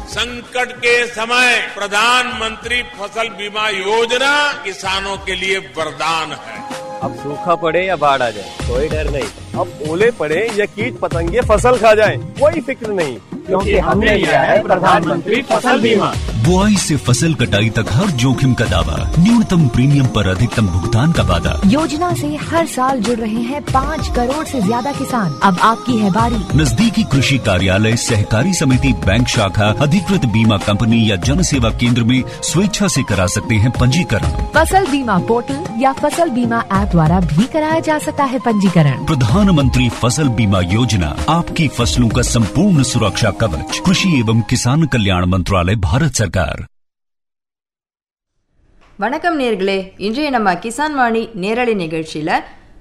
संकट के समय प्रधानमंत्री फसल बीमा योजना किसानों के लिए वरदान है अब सूखा पड़े या बाढ़ आ जाए कोई डर नहीं अब ओले पड़े या कीट पतंगे फसल खा जाए कोई फिक्र नहीं क्योंकि हमने लिया है प्रधानमंत्री फसल बीमा बुआई से फसल कटाई तक हर जोखिम का दावा न्यूनतम प्रीमियम पर अधिकतम भुगतान का वादा योजना से हर साल जुड़ रहे हैं पाँच करोड़ से ज्यादा किसान अब आपकी है बारी नजदीकी कृषि कार्यालय सहकारी समिति बैंक शाखा अधिकृत बीमा कंपनी या जन सेवा केंद्र में स्वेच्छा से करा सकते हैं पंजीकरण फसल बीमा पोर्टल या फसल बीमा ऐप द्वारा भी कराया जा सकता है पंजीकरण प्रधानमंत्री फसल बीमा योजना आपकी फसलों का संपूर्ण सुरक्षा कवच कृषि एवं किसान कल्याण मंत्रालय भारत सरकार வணக்கம் நேர்களே இன்றைய நம்ம கிசான் வாணி நேரலை நிகழ்ச்சியில்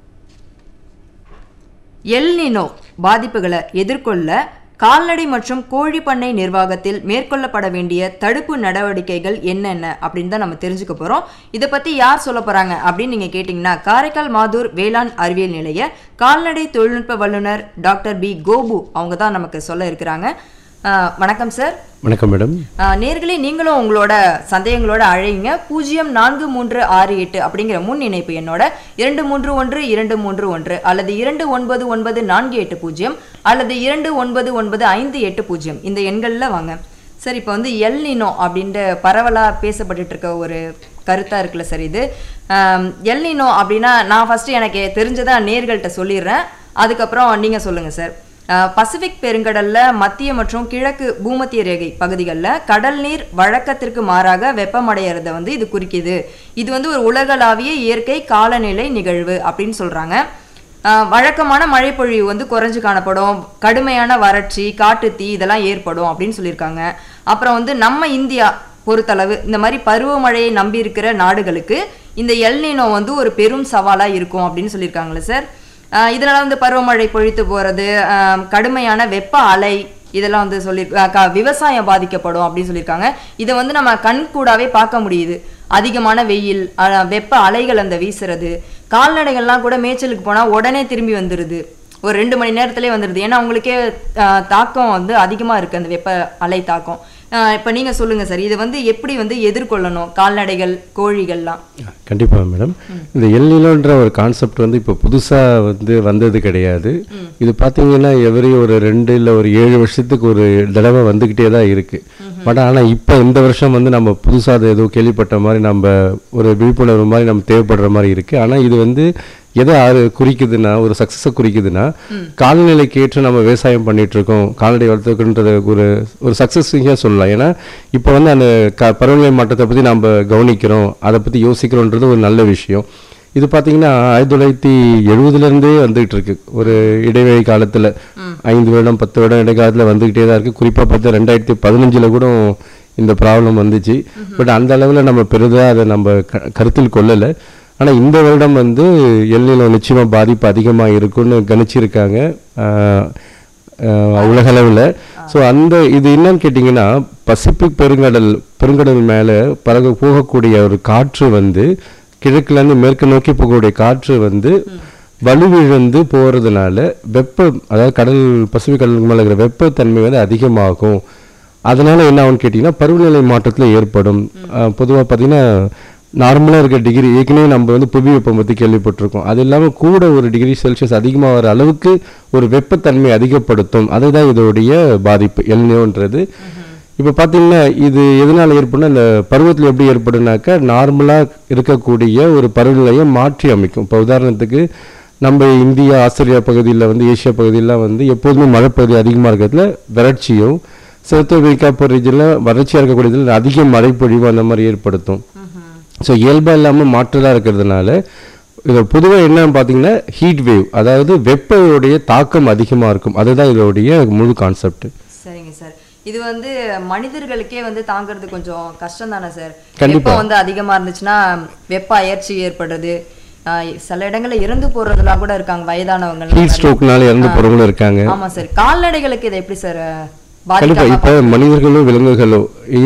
எல்னினோ பாதிப்புகளை எதிர்கொள்ள கால்நடை மற்றும் கோழி பண்ணை நிர்வாகத்தில் மேற்கொள்ளப்பட வேண்டிய தடுப்பு நடவடிக்கைகள் என்னென்ன அப்படின்னு தான் நம்ம தெரிஞ்சுக்க போகிறோம் இதை பற்றி யார் சொல்ல போகிறாங்க அப்படின்னு நீங்கள் கேட்டிங்கன்னா காரைக்கால் மாதூர் வேளாண் அறிவியல் நிலைய கால்நடை தொழில்நுட்ப வல்லுநர் டாக்டர் பி கோபு அவங்க தான் நமக்கு சொல்ல இருக்கிறாங்க அஹ், வணக்கம் சார் வணக்கம் மேடம் ஆஹ் நேர்களே நீங்களும் உங்களோட சந்தேகங்களோட அழைங்க பூஜ்ஜியம் நான்கு மூன்று ஆறு எட்டு அப்படிங்கிற முன் இணைப்பு என்னோட இரண்டு மூன்று ஒன்று இரண்டு மூன்று ஒன்று அல்லது இரண்டு ஒன்பது ஒன்பது நான்கு எட்டு பூஜ்ஜியம் அல்லது இரண்டு ஒன்பது ஒன்பது ஐந்து எட்டு பூஜ்ஜியம் இந்த எண்களில் வாங்க சார் இப்போ வந்து எல் நினோ அப்படின்ற பரவலாக பேசப்பட்டுட்டு இருக்க ஒரு கருத்தாக இருக்குல்ல சார் இது எல் நினோ அப்படின்னா நான் ஃபஸ்ட்டு எனக்கு தெரிஞ்சதை நேர்கள்ட்ட சொல்லிடுறேன் அதுக்கப்புறம் நீங்கள் சொல்லுங்கள் சார் அஹ் பசிபிக் பெருங்கடல்ல மத்திய மற்றும் கிழக்கு பூமத்திய ரேகை பகுதிகளில் கடல் நீர் வழக்கத்திற்கு மாறாக வெப்பமடைகிறத வந்து இது குறிக்குது இது வந்து ஒரு உலகளாவிய இயற்கை காலநிலை நிகழ்வு அப்படின்னு சொல்றாங்க அஹ் வழக்கமான மழைப்பொழிவு வந்து குறைஞ்சு காணப்படும் கடுமையான வறட்சி காட்டுத்தீ இதெல்லாம் ஏற்படும் அப்படின்னு சொல்லியிருக்காங்க அப்புறம் வந்து நம்ம இந்தியா பொறுத்தளவு இந்த மாதிரி பருவமழையை நம்பி இருக்கிற நாடுகளுக்கு இந்த எல்னினோ வந்து ஒரு பெரும் சவாலா இருக்கும் அப்படின்னு சொல்லியிருக்காங்களே சார் ஆஹ் இதனால வந்து பருவமழை பொழித்து போறது ஆஹ் கடுமையான வெப்ப அலை இதெல்லாம் வந்து சொல்லி ஆஹ் க- விவசாயம் பாதிக்கப்படும் அப்படின்னு சொல்லியிருக்காங்க இதை வந்து நம்ம கண் கூடாவே பார்க்க முடியுது அதிகமான வெயில் ஆஹ் வெப்ப அலைகள் அந்த வீசுறது கால்நடைகள்லாம் கூட மேய்ச்சலுக்கு போனா உடனே திரும்பி வந்துடுது ஒரு ரெண்டு மணி நேரத்திலே வந்துடுது ஏன்னா உங்களுக்கே ஆஹ் தாக்கம் வந்து அதிகமா இருக்கு அந்த வெப்ப அலை தாக்கம் ஆஹ் இப்ப நீங்க சொல்லுங்க சார் இது வந்து எப்படி வந்து எதிர்கொள்ளணும் கால்நடைகள் கோழிகள்லாம் கண்டிப்பாக மேடம் இந்த எல்நிலோன்ற ஒரு கான்செப்ட் வந்து இப்போ புதுசாக வந்து வந்தது கிடையாது இது பார்த்தீங்கன்னா எவரி ஒரு ரெண்டு இல்லை ஒரு ஏழு வருஷத்துக்கு ஒரு தடவை வந்துக்கிட்டே தான் இருக்குது பட் ஆனால் இப்போ இந்த வருஷம் வந்து நம்ம புதுசாக அதை ஏதோ கேள்விப்பட்ட மாதிரி நம்ம ஒரு விழிப்புணர்வு மாதிரி நம்ம தேவைப்படுற மாதிரி இருக்குது ஆனால் இது வந்து எதை ஆறு குறிக்குதுன்னா ஒரு சக்ஸஸை குறிக்குதுன்னா காலநிலைக்கு ஏற்று நம்ம விவசாயம் பண்ணிட்டு இருக்கோம் கால்நடை வளர்த்துக்குன்றது ஒரு ஒரு சக்ஸஸிங்காக சொல்லலாம் ஏன்னா இப்போ வந்து அந்த க பருவநிலை மாற்றத்தை பற்றி நம்ம கவனிக்கிறோம் அதை பற்றி யோசிக்கிறோன்றது ஒரு நல்ல விஷயம் இது பார்த்தீங்கன்னா ஆயிரத்தி தொள்ளாயிரத்தி எழுபதுலேருந்தே வந்துகிட்டு இருக்கு ஒரு இடைவெளி காலத்தில் ஐந்து வருடம் பத்து வருடம் இடைக்காலத்தில் வந்துக்கிட்டே தான் இருக்குது குறிப்பாக பார்த்தா ரெண்டாயிரத்தி பதினஞ்சில் கூட இந்த ப்ராப்ளம் வந்துச்சு பட் அந்த அளவில் நம்ம பெரிதாக அதை நம்ம க கருத்தில் கொள்ளலை ஆனால் இந்த வருடம் வந்து எல்நிலை நிச்சயமாக பாதிப்பு அதிகமாக இருக்கும்னு கணிச்சிருக்காங்க ஆஹ் ஆஹ் உலகளவில் ஸோ அந்த இது என்னன்னு கேட்டிங்கன்னா பசிபிக் பெருங்கடல் பெருங்கடல் மேலே பறக போகக்கூடிய ஒரு காற்று வந்து கிழக்குலேருந்து மேற்கு நோக்கி போகக்கூடிய காற்று வந்து வலுவிழந்து போகிறதுனால வெப்ப அதாவது கடல் பசிபிக் கடலுக்கு மேலே இருக்கிற வெப்பத்தன்மை வந்து அதிகமாகும் அதனால என்ன ஆகும்னு கேட்டிங்கன்னா பருவநிலை மாற்றத்தில் ஏற்படும் பொதுவாக பார்த்தீங்கன்னா நார்மலாக இருக்க டிகிரி ஏற்கனவே நம்ம வந்து புவி வெப்பம் பற்றி கேள்விப்பட்டிருக்கோம் அது இல்லாமல் கூட ஒரு டிகிரி செல்சியஸ் அதிகமாக வர அளவுக்கு ஒரு வெப்பத்தன்மை அதிகப்படுத்தும் அதுதான் இதோடைய பாதிப்பு எல்னியோன்றது இப்போ பார்த்தீங்கன்னா இது எதனால் ஏற்படும்னா இந்த பருவத்தில் எப்படி ஏற்படுனாக்கா நார்மலாக இருக்கக்கூடிய ஒரு பருவநிலையை மாற்றி அமைக்கும் இப்போ உதாரணத்துக்கு நம்ம இந்தியா ஆஸ்திரேலியா பகுதியில் வந்து ஏசியா பகுதியெல்லாம் வந்து எப்போதுமே மழைப்பகுதி அதிகமாக இருக்கிறதுல வறட்சியும் சவுத் அமெரிக்கா போகிற ரீஜனில் வறட்சியாக இருக்கக்கூடியதில் அதிக மழைப்பொழிவு அந்த மாதிரி ஏற்படுத்தும் ஸோ இயல்பாக இல்லாமல் மாற்றலாக இருக்கிறதுனால இது பொதுவாக என்னன்னு பார்த்தீங்கன்னா ஹீட் வேவ் அதாவது வெப்பவுடைய தாக்கம் அதிகமாக இருக்கும் அதுதான் இதோடைய முழு கான்செப்ட் சரிங்க சார் இது வந்து மனிதர்களுக்கே வந்து தாங்கிறது கொஞ்சம் கஷ்டம் தானே சார் கண்டிப்பா. வெப்பம் வந்து அதிகமா இருந்துச்சுன்னா வெப்ப அயற்சி ஏற்படுறது ஆஹ் சில இடங்கள்ல இறந்து போறதுலாம் கூட இருக்காங்க வயதானவங்க ஹீட் ஸ்ட்ரோக்னால இறந்து போகிறவங்களும் இருக்காங்க ஆமா சார் கால்நடைகளுக்கு இதை எப்படி சார் கண்டிப்பாக பாதிக்காம இப்போ மனிதர்களோ விலங்குகளோ